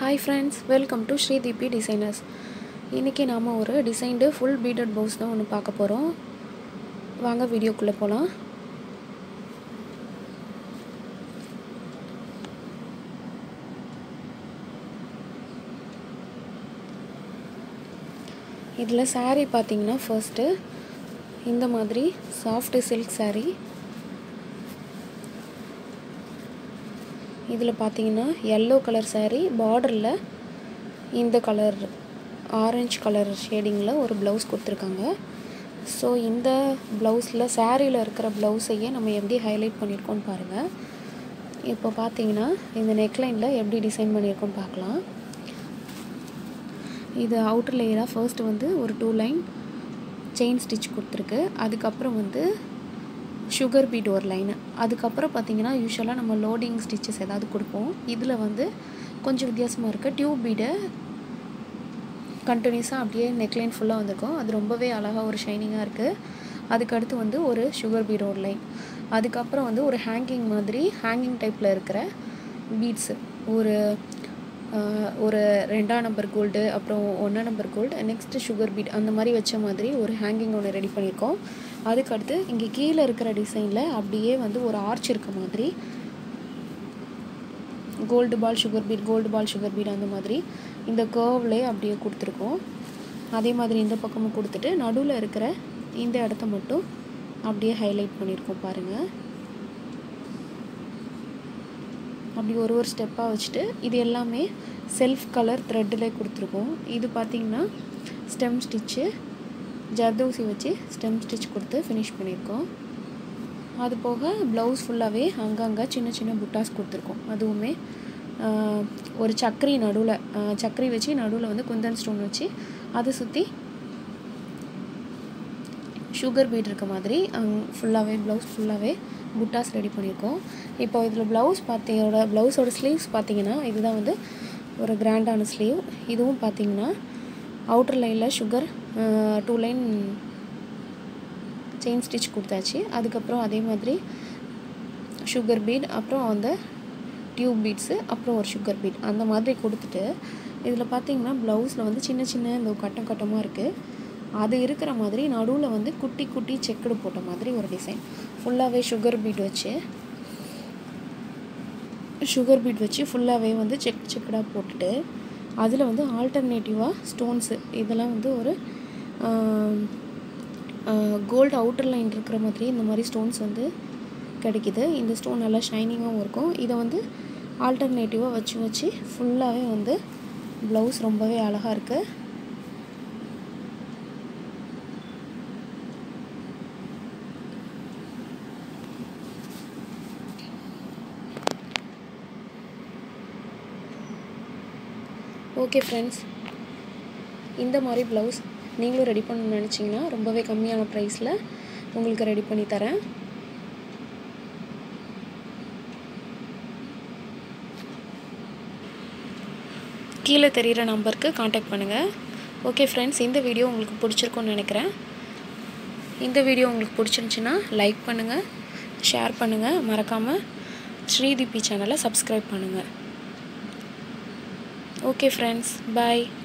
hi friends welcome to Srideepi designers இன்றைக்கி நாம் ஒரு டிசைன்டு ஃபுல் பீடட் ப்ளவுஸ் தான் ஒன்று பார்க்க போகிறோம் வாங்க வீடியோக்குள்ளே போகலாம் இதில் saree பார்த்தீங்கன்னா ஃபர்ஸ்ட்டு இந்த மாதிரி சாஃப்ட் சில்க் saree இதில் பார்த்தீங்கன்னா எல்லோ கலர் saree பார்டரில் இந்த கலர் ஆரஞ்சு கலர் ஷேடிங்கில் ஒரு ப்ளவுஸ் கொடுத்துருக்காங்க ஸோ இந்த ப்ளவுஸில் சாரியில் இருக்கிற ப்ளவுஸையே நம்ம எப்படி ஹைலைட் பண்ணியிருக்கோம்னு பாருங்கள் இப்போ பார்த்தீங்கன்னா இந்த நெக்லைனில் எப்படி டிசைன் பண்ணியிருக்கோம்னு பார்க்கலாம் இது அவுட்டர் லேயராக ஃபர்ஸ்ட் வந்து ஒரு டூ லைன் செயின் ஸ்டிச் கொடுத்துருக்கு அதுக்கப்புறம் வந்து சுகர் பீட் ஒரு லைனு அதுக்கப்புறம் பார்த்தீங்கன்னா யூஸ்வலாக நம்ம லோடிங் ஸ்டிச்சஸ் ஏதாவது கொடுப்போம் இதில் வந்து கொஞ்சம் வித்தியாசமாக இருக்குது டியூப் பீடை கண்டினியூஸாக அப்படியே நெக்லைன் ஃபுல்லாக வந்திருக்கும் அது ரொம்பவே அழகாக ஒரு ஷைனிங்காக இருக்குது அதுக்கடுத்து வந்து ஒரு சுகர் பீட் ஒரு லைன் அதுக்கப்புறம் வந்து ஒரு ஹேங்கிங் மாதிரி ஹேங்கிங் டைப்பில் இருக்கிற பீட்ஸு ஒரு ஒரு ரெண்டாம் நம்பர் கோல்டு அப்புறம் ஒன்றாம் number gold next sugar bead அந்த மாதிரி வச்ச மாதிரி ஒரு ஹேங்கிங் ஒன்று ரெடி பண்ணியிருக்கோம் அதுக்கடுத்து இங்கே கீழே இருக்கிற டிசைனில் அப்படியே வந்து ஒரு ஆர்ச் இருக்க மாதிரி gold ball sugar bead gold ball sugar bead அந்த மாதிரி இந்த கர்வ்லேயே அப்படியே கொடுத்துருக்கோம் அதே மாதிரி இந்த பக்கமும் கொடுத்துட்டு நடுவில் இருக்கிற இந்த இடத்த மட்டும் அப்படியே ஹைலைட் பண்ணியிருக்கோம் பாருங்கள் அப்படி ஒரு ஒரு ஸ்டெப்பாக வச்சுட்டு இது எல்லாமே செல்ஃப் கலர் த்ரெட்டில் கொடுத்துருக்கோம் இது பார்த்திங்கன்னா ஸ்டெம் ஸ்டிச்சு ஜர்தோசி வச்சு ஸ்டெம் ஸ்டிச் கொடுத்து ஃபினிஷ் பண்ணியிருக்கோம் அது போக ப்ளவுஸ் ஃபுல்லாகவே அங்கங்கே சின்ன சின்ன புட்டாஸ் கொடுத்துருக்கோம் அதுவுமே ஒரு சக்கரி நடுவில் சக்கரி வச்சு நடுவில் வந்து குந்தன் ஸ்டோன் வச்சு அதை சுற்றி சுகர் பீட் இருக்க மாதிரி ஃபுல்லாகவே ப்ளவுஸ் ஃபுல்லாகவே புட்டாஸ் ரெடி பண்ணியிருக்கோம் இப்போ இதில் ப்ளவுஸ் பார்த்தீங்களோட ப்ளவுஸோட ஸ்லீவ்ஸ் பார்த்தீங்கன்னா இதுதான் வந்து ஒரு கிராண்டான ஸ்லீவ் இதுவும் பார்த்தீங்கன்னா அவுட்டர் லைனில் sugar two line chain stitch கொடுத்தாச்சு அதுக்கப்புறம் அதே மாதிரி சுகர் பீட் அப்புறம் அந்த டியூப் பீட்ஸு அப்புறம் ஒரு சுகர் பீட் அந்த மாதிரி கொடுத்துட்டு இதில் பார்த்தீங்கன்னா ப்ளவுஸில் வந்து சின்ன சின்ன இந்த கட்டம் கட்டமாக இருக்குது அது இருக்கிற மாதிரி நடுவில் வந்து குட்டி குட்டி செக்குடு போட்ட மாதிரி ஒரு டிசைன் ஃபுல்லாகவே சுகர் பீட் வச்சு சுகர் பீட் வச்சு ஃபுல்லாகவே வந்து செக் செக்கடாக போட்டுட்டு அதில் வந்து ஆல்டர்னேட்டிவாக ஸ்டோன்ஸு இதெல்லாம் வந்து ஒரு கோல்டு அவுட்டர் லைன் இருக்கிற மாதிரி இந்த மாதிரி ஸ்டோன்ஸ் வந்து கிடைக்கிது இந்த ஸ்டோன் நல்லா ஷைனிங்காகவும் இருக்கும் இதை வந்து ஆல்டர்னேட்டிவாக வச்சு வச்சு ஃபுல்லாகவே வந்து ப்ளவுஸ் ரொம்பவே அழகாக இருக்குது ஓகே ஃப்ரெண்ட்ஸ் இந்த மாதிரி ப்ளவுஸ் நீங்களும் ரெடி பண்ணணும்னு நினச்சிங்கன்னா ரொம்பவே கம்மியான ப்ரைஸில் உங்களுக்கு ரெடி பண்ணி தரேன் கீழே தெரிகிற நம்பருக்கு காண்டாக்ட் பண்ணுங்கள் ஓகே ஃப்ரெண்ட்ஸ் இந்த வீடியோ உங்களுக்கு பிடிச்சிருக்குன்னு நினைக்கிறேன் இந்த வீடியோ உங்களுக்கு பிடிச்சிருந்துச்சின்னா லைக் பண்ணுங்கள் ஷேர் பண்ணுங்கள் மறக்காமல் ஸ்ரீதீபி சேனலை சப்ஸ்கிரைப் பண்ணுங்கள் ஓகே ஃப்ரெண்ட்ஸ் பாய்